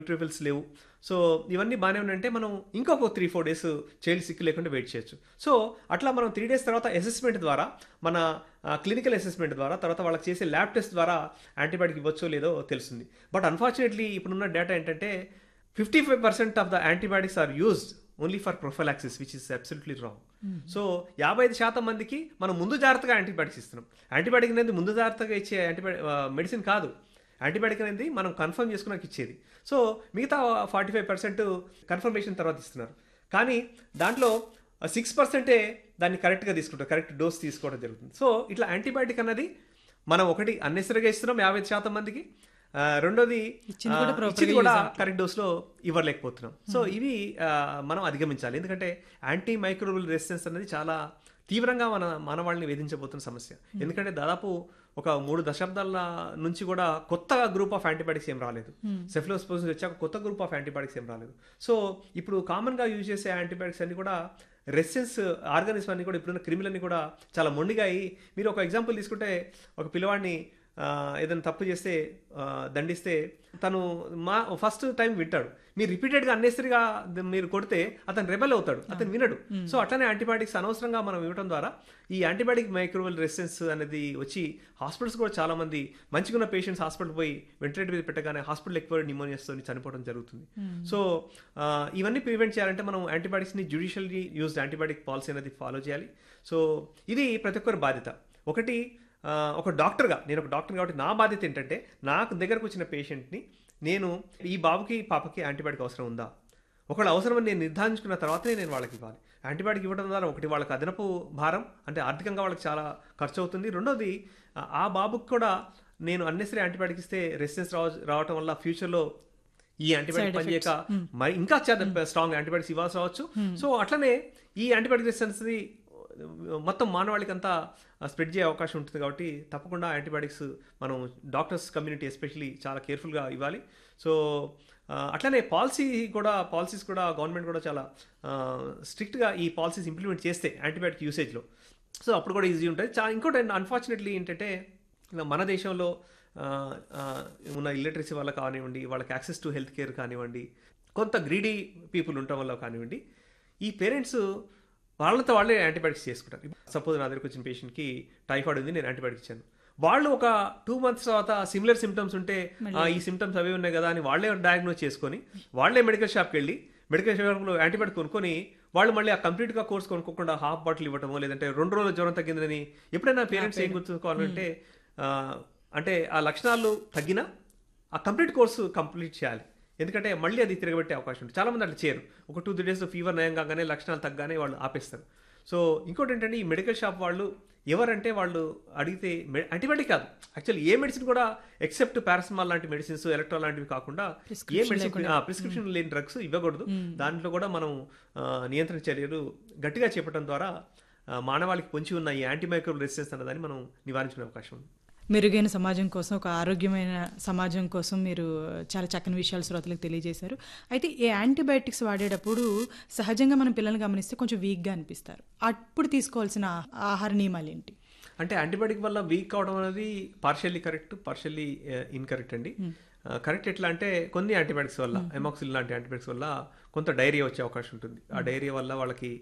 న్యూట్రిఫిల్స్ లేవు సో ఇవన్నీ బాగానే ఉన్నాయంటే మనం ఇంకొక three four days child sick లేకుండా వెయిట్ చేయొచ్చు సో అట్లా మనం త్రీ డేస్ తర్వాత అసెస్మెంట్ ద్వారా మన క్లినికల్ అసెస్మెంట్ ద్వారా తర్వాత వాళ్ళకి చేసే ల్యాబ్ టెస్ట్ ద్వారా యాంటీబయాటిక్ ఇవ్వచ్చో లేదో తెలుస్తుంది బట్ అన్ఫార్చునేట్లీ ఇప్పుడున్న డేటా ఏంటంటే fifty five percent of the antibiotics are used only for prophylaxis which is absolutely wrong so యాభై ఐదు శాతం మందికి మనం ముందు జాగ్రత్తగా యాంటీబయాటిక్స్ ఇస్తున్నాం యాంటీబయాటిక్ అనేది ముందు జాగ్రత్తగా ఇచ్చే యాంటీబయాటిక్ మెడిసిన్ కాదు యాంటీబయాటిక్ అనేది మనం కన్ఫర్మ్ చేసుకున్నాక ఇచ్చేది సో మిగతా ఫార్టీ ఫైవ్ పర్సెంట్ కన్ఫర్మేషన్ తర్వాత ఇస్తున్నారు కానీ దాంట్లో సిక్స్ పర్సెంటే దాన్ని కరెక్ట్గా తీసుకుంటారు కరెక్ట్ డోస్ తీసుకోవడం జరుగుతుంది సో ఇట్లా యాంటీబయాటిక్ అన్నది మనం ఒకటి అన్నెసరిగా ఇస్తున్నాం యాభై శాతం మందికి ఆ, రెండోది ఇచ్చింది కూడా ఆ, properly ఇచ్చింది కూడా use అవ్వట్లేదు. కరెక్ట్ డోస్లో ఇవ్వలేకపోతున్నాం సో ఇవి ఆ, మనం అధిగమించాలి ఎందుకంటే యాంటీ మైక్రోబుల్ రెసిస్టెన్స్ అనేది చాలా తీవ్రంగా మన మానవాళిని వేధించబోతున్న సమస్య ఎందుకంటే దాదాపు ఒక మూడు దశాబ్దాల నుంచి కూడా కొత్త గ్రూప్ ఆఫ్ యాంటీబయాటిక్స్ ఏం రాలేదు సెఫ్లోస్పోజ్ వచ్చాక కొత్త గ్రూప్ ఆఫ్ యాంటీబయాటిక్స్ ఏం రాలేదు సో ఇప్పుడు కామన్గా యూజ్ చేసే యాంటీబయాటిక్స్ అన్ని కూడా రెసిస్టెన్స్ ఆర్గానిజం అన్ని కూడా ఇప్పుడున్న క్రిమిలన్నీ కూడా చాలా మొండిగా అయ్యి మీరు ఒక ఎగ్జాంపుల్ తీసుకుంటే ఒక పిల్లవాడిని ఆ, ఏదైనా తప్పు చేస్తే ఆ, దండిస్తే తను మా ఫస్ట్ టైం వింటాడు మీరు రిపీటెడ్గా అన్నెసరిగా మీరు కొడితే అతను రెబెల్ అవుతాడు అతను వినడు సో అట్లనే యాంటీబయాటిక్స్ అనవసరంగా మనం ఇవ్వడం ద్వారా ఈ యాంటీబయాటిక్ మైక్రోవల్ రెసిస్టెన్స్ అనేది వచ్చి హాస్పిటల్స్ కూడా చాలా మంది మంచిగా ఉన్న పేషెంట్స్ హాస్పిటల్ పోయి వెంటిలేటర్ మీద పెట్టగానే హాస్పిటల్ ఎక్కువ న్యూమోనియాస్తో చనిపోవడం జరుగుతుంది సో ఆ, ఇవన్నీ ప్రివెంట్ చేయాలంటే మనం యాంటీబయాటిక్స్ని జ్యుడిషియల్లీ యూజ్డ్ యాంటీబయాటిక్ పాలసీ అనేది ఫాలో చేయాలి సో ఇది ప్రతి ఒక్కరి బాధ్యత ఒకటి ఆ, ఒక డాక్టర్గా నేను ఒక డాక్టర్ కాబట్టి నా బాధ్యత ఏంటంటే నాకు దగ్గరకు వచ్చిన పేషెంట్ని నేను ఈ బాబుకి పాపకి యాంటీబయాటిక్ అవసరం ఉందా ఒకవేళ అవసరమని నేను నిర్ధారించుకున్న తర్వాతనే నేను వాళ్ళకి ఇవ్వాలి యాంటీబయాటిక్ ఇవ్వడం ద్వారా ఒకటి వాళ్ళకి అదనపు భారం అంటే ఆర్థికంగా వాళ్ళకి చాలా ఖర్చు అవుతుంది రెండోది ఆ- ఆ బాబుకి కూడా నేను అన్నెసరీ యాంటీబయాటిక్ ఇస్తే రెసిస్టెన్స్ రావ రావటం వల్ల ఫ్యూచర్లో ఈ యాంటీబయాటిక్ Side పనిచేయక మరి ఇంకా చాలా స్ట్రాంగ్ యాంటీబయాటిక్స్ ఇవ్వాల్సి రావచ్చు సో అట్లనే ఈ యాంటీబయాటిక్ రెసిస్టెన్స్ మొత్తం మానవాళికి అంతా స్ప్రెడ్ చేసే అవకాశం ఉంటుంది కాబట్టి తప్పకుండా యాంటీబయాటిక్స్ మనం డాక్టర్స్ కమ్యూనిటీ ఎస్పెషలీ చాలా కేర్ఫుల్గా ఇవ్వాలి సో ఆ, అట్లనే పాలసీ కూడా పాలసీస్ కూడా గవర్నమెంట్ కూడా చాలా స్ట్రిక్ట్గా ఈ పాలసీస్ ఇంప్లిమెంట్ చేస్తే యాంటీబయాటిక్ యూసేజ్లో సో అప్పుడు కూడా ఈజీ ఉంటుంది చాలా ఇంకోటి అన్ఫార్చునేట్లీ ఏంటంటే ఇలా మన దేశంలో ఆ, ఆ, ఉన్న ఇల్లటరసీ వల్ల కానివ్వండి వాళ్ళకి యాక్సెస్ టు హెల్త్ కేర్ కానివ్వండి కొంత గ్రీడీ పీపుల్ ఉండటం వల్ల కానివ్వండి ఈ పేరెంట్స్ వాళ్ళతో వాళ్ళే యాంటీబయాటిక్స్ చేసుకుంటారు సపోజ్ నా దగ్గరికి వచ్చిన పేషెంట్కి టైఫాయిడ్ ఉంది నేను యాంటీబయాటిక్ ఇచ్చాను వాళ్ళు ఒక టూ మంత్స్ తర్వాత సిమిలర్ సిమ్టమ్స్ ఉంటే ఆ, ఈ సిమ్టమ్స్ అవే ఉన్నాయి కదా అని వాళ్ళే డయాగ్నోస్ చేసుకొని వాళ్ళే మెడికల్ షాప్కి వెళ్ళి మెడికల్ షాప్లో యాంటీబయాటిక్ కొనుక్కొని వాళ్ళు మళ్ళీ ఆ కంప్లీట్గా కోర్స్ కొనుక్కోకుండా హాఫ్ బాటిల్ ఇవ్వటమో లేదంటే రెండు రోజులు జ్వరం తగ్గిందని ఎప్పుడైనా పేరెంట్స్ ఏం గుర్తుకోవాలంటే ఆ, అంటే ఆ లక్షణాలు తగ్గినా ఆ కంప్లీట్ కోర్సు కంప్లీట్ చేయాలి ఎందుకంటే మళ్ళీ అది తిరగబెట్టే అవకాశం ఉంటుంది చాలా మంది అట్లా చేయరు ఒక టూ త్రీ డేస్ ఫీవర్ నయం కాగానే లక్షణాలు తగ్గానే వాళ్ళు ఆపేస్తారు సో ఇంకోటి ఏంటంటే ఈ మెడికల్ షాప్ వాళ్ళు ఎవరంటే వాళ్ళు అడిగితే యాంటీబయాటిక్ కాదు యాక్చువల్లీ ఏ మెడిసిన్ కూడా ఎక్సెప్ట్ పారాసిమాల్ లాంటి మెడిసిన్స్ ఎలక్ట్రాల్ లాంటివి కాకుండా ఏ Prescription మెడిసిన్ ప్రిస్క్రిప్షన్ లేని డ్రగ్స్ ఇవ్వకూడదు దాంట్లో కూడా మనం ఆ, నియంత్రణ చర్యలు గట్టిగా చేపట్టడం ద్వారా ఆ, మానవాళికి పొంచి ఉన్న ఈ యాంటీమైక్రోబల్ రెసిస్టెన్స్ అన్నదాన్ని మనం నివారించుకునే అవకాశం ఉంది మెరుగైన సమాజం కోసం ఒక ఆరోగ్యమైన సమాజం కోసం మీరు చాలా చక్కని విషయాలు శ్రోతలకు తెలియజేశారు అయితే ఈ యాంటీబయాటిక్స్ వాడేటప్పుడు సహజంగా మనం పిల్లల్ని గమనిస్తే కొంచెం వీక్గా అనిపిస్తారు అప్పుడు తీసుకోవాల్సిన ఆహార నియమాలు ఏంటి అంటే యాంటీబయాటిక్ వల్ల వీక్ అవడం అనేది పార్షియల్లీ కరెక్ట్ పార్షియల్లీ ఇన్కరెక్ట్ అండి కరెక్ట్ ఎట్లా అంటే కొన్ని యాంటీబయాటిక్స్ వల్ల ఎమాక్సిల్ లాంటి యాంటీబయాటిక్స్ వల్ల కొంత డైరియా వచ్చే అవకాశం ఉంటుంది ఆ డైరియా వల్ల వాళ్ళకి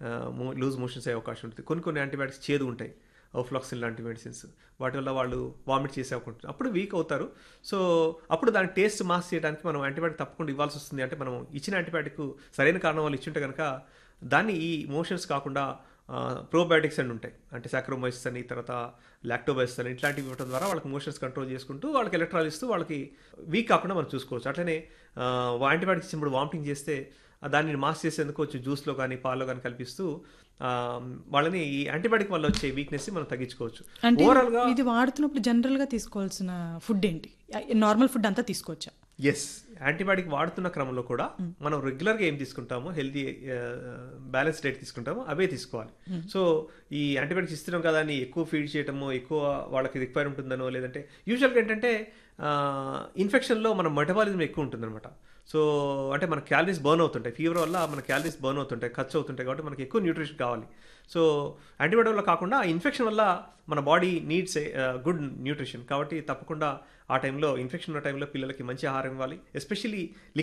లూజ్ మోషన్స్ అయ్యే అవకాశం ఉంటుంది కొన్ని కొన్ని యాంటీబయాటిక్స్ చేదు ఉంటాయి ఓఫ్లాక్సిన్ లాంటి మెడిసిన్స్ వాటి వల్ల వాళ్ళు వామిట్ చేసే అవకాశం ఉంటుంది అప్పుడు వీక్ అవుతారు సో అప్పుడు దాని టేస్ట్ మాస్ చేయడానికి మనం యాంటీబయాటిక్ తప్పకుండా ఇవ్వాల్సి వస్తుంది అంటే మనం ఇచ్చిన యాంటీబయాటిక్ సరైన కారణం వల్ల ఇచ్చుంటే కనుక దాన్ని ఈ మోషన్స్ కాకుండా ప్రోబయాటిక్స్ అని ఉంటాయి అంటే సాక్రోమైసిస్ అని తర్వాత లాక్టోబైసిస్ అని ఇట్లాంటివి ఇవ్వడం ద్వారా వాళ్ళకి మోషన్స్ కంట్రోల్ చేసుకుంటూ వాళ్ళకి ఎలక్ట్రాల్ ఇస్తూ వాళ్ళకి వీక్ కాకుండా మనం చూసుకోవచ్చు అట్లనే యాంటీబయాటిక్స్ ఇచ్చినప్పుడు వామిటింగ్ చేస్తే ఆ దాన్ని మాస్ చేసేందుకు వచ్చి జ్యూస్లో కానీ పాల్లో కానీ కల్పిస్తూ ఆ, వాళ్ళని ఈ యాంటీబయాటిక్ వల్ల వచ్చే వీక్నెస్ మనం తగ్గించుకోవచ్చు అంటే ఓవరాల్గా ఇది వాడుతున్నప్పుడు జనరల్గా తీసుకోవాల్సిన ఫుడ్ ఏంటి నార్మల్ ఫుడ్ అంతా తీసుకోవచ్చా ఎస్ యాంటీబయాటిక్ వాడుతున్న క్రమంలో కూడా మనం రెగ్యులర్గా ఏం తీసుకుంటామో హెల్తీ బ్యాలెన్స్ డైట్ తీసుకుంటామో అవే తీసుకోవాలి సో ఈ యాంటీబయాటిక్స్ ఇస్తున్నాం కదా అని ఎక్కువ ఫీడ్ చేయటమో ఎక్కువ వాళ్ళకి రిక్వైర్ ఉంటుందనో లేదంటే యూజువల్గా ఏంటంటే ఇన్ఫెక్షన్లో మన మెటబాలిజం ఎక్కువ ఉంటుందన్నమాట సో అంటే మన క్యాలరీస్ బర్న్ అవుతుంటాయి ఫీవర్ వల్ల మన క్యాలరీస్ బర్న్ అవుతుంటాయి ఖర్చు అవుతుంటాయి కాబట్టి మనకి ఎక్కువ న్యూట్రిషన్ కావాలి సో యాంటీబయాటిక్ వల్ల కాకుండా ఆ ఇన్ఫెక్షన్ వల్ల మన బాడీ నీడ్స్ గుడ్ న్యూట్రిషన్ కాబట్టి తప్పకుండా ఆ టైంలో ఇన్ఫెక్షన్ ఉన్న టైంలో పిల్లలకి మంచి ఆహారం ఇవ్వాలి ఎస్పెషల్లీ